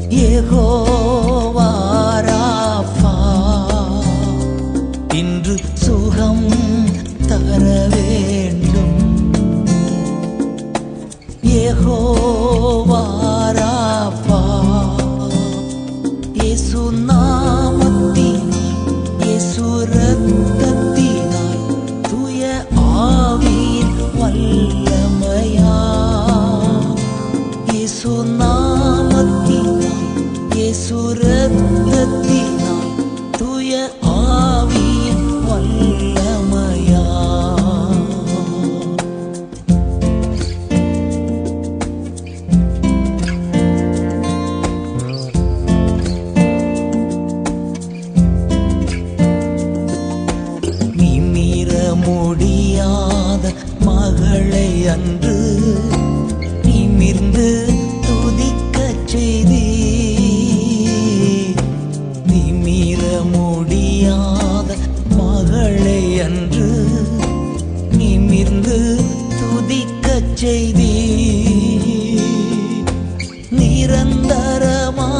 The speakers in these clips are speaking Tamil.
யெகோவா ராஃபா, இன்று சுகம் தர வேண்டும் யெகோவா ராஃபா, இயேசு நாமத்தினால், இயேசு ரத்தத்தினால், தூய ஆவியின் வல்லமையா இயேசு நாமத்தினால், இயேசு ரத்தத்தினால், தூய ஆவியின் வல்லமையா நிமிர முடியாத மகளை அன்று நிமிர்ந்து துதிக்கச் செய்தி நிமிர முடியாத மகளை அன்று நிமிர்ந்து துதிக்கச் செய்தி நிரந்தரமா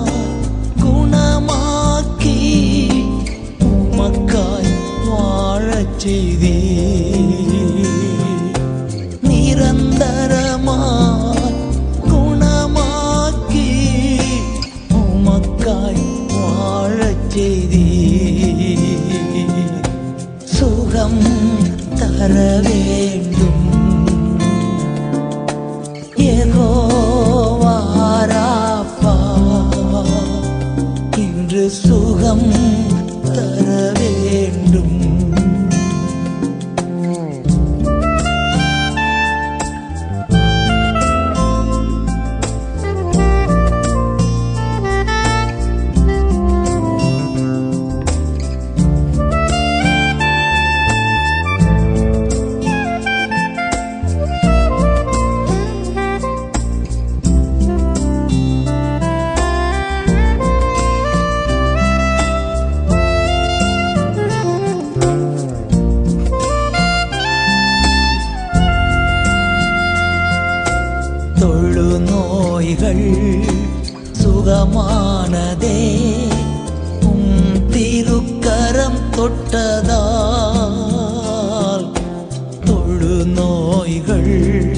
குணமாக்கி உமக்காய் வாழச் செய்தி நிரந்தரமாய் குணமாக்கி உமக்காய் வாழச் செய்தி சுகம் தர வேண்டும் யெகோவா ராஃபா, இன்று சுகம் தர வேண்டும் தொழு நோய்கள் சுகமானதே உம் திருக்கரம் தொட்டதால் தொழு நோய்கள்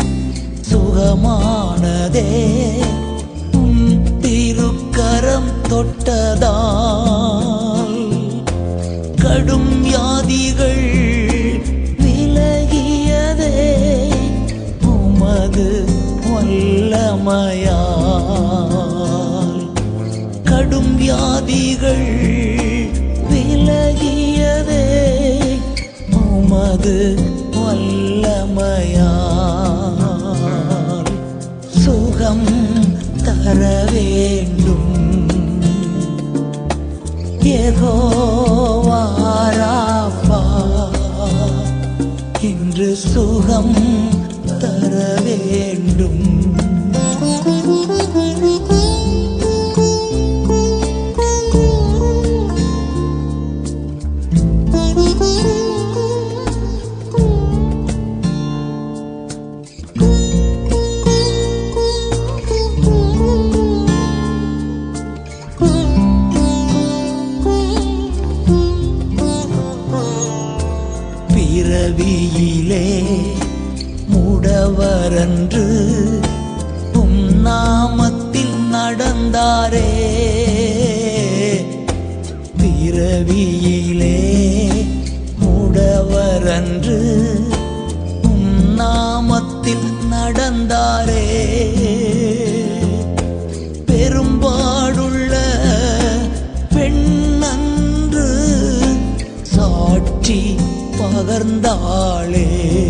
சுகமானதே உம் திருக்கரம் தொட்டதால் கடும் வியாதிகள் விலகியதே உமது வல்லமையால் கடும் வியாதிகள் விலகியதே உமது வல்லமையால் சுகம் தர வேண்டும் யெகோவா ராஃபா, இன்று சுகம் தர வேண்டும் பிறவியிலே முடவரன்று உம் நாமத்தில் நடந்தாரே பிறவியிலே முடவரன்று உம் நாமத்தில் நடந்தாரே பெரும்பாடுள்ள பெண்ணன்று சாட்சி பகர்ந்தாளே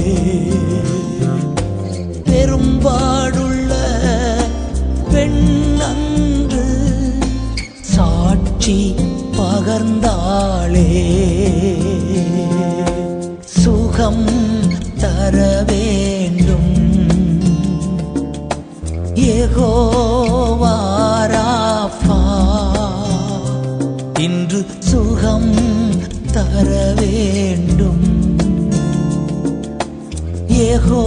பெரும்பாடுள்ள பெண்ணன்று சாட்சி பகர்ந்தாளே சுகம் தர வேண்டும் யெகோவா ராஃபா, இன்று சுகம் தர வேண்டும்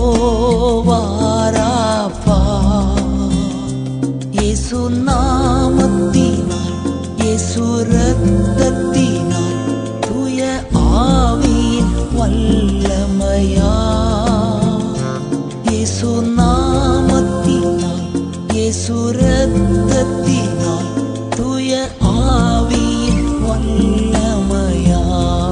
யெகோவா ராஃபா, இயேசு நாம் இரத்தத்தினால் தூய ஆவியின் வல்லமையா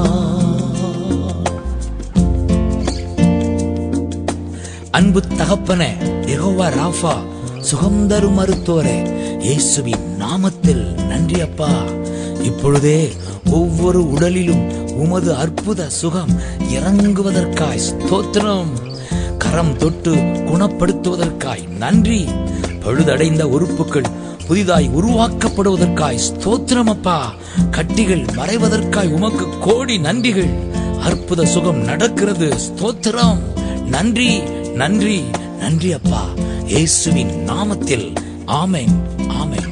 அன்பு தகப்பனே யெகோவா ராஃபா சுகம் தரும் மருத்துவரே இயேசுவின் நாமத்தில் நன்றி அப்பா இப்பொழுதே ஒவ்வொரு உடலிலும் உமது அற்புத சுகம் இறங்குவதற்காய் ஸ்தோத்திரம் கரம் தொட்டு குணப்படுத்துவதற்காய் நன்றி பழுதடைந்த உறுப்புகள் புதிதாய் உருவாக்கப்படுவதற்காய் ஸ்தோத்திரம் அப்பா கட்டிகள் மறைவதற்காய் உமக்கு கோடி நன்றிகள் அற்புத சுகம் நடக்கிறது ஸ்தோத்திரம் நன்றி நன்றி நன்றி அப்பா இயேசுவின் நாமத்தில் ஆமென் ஆமென்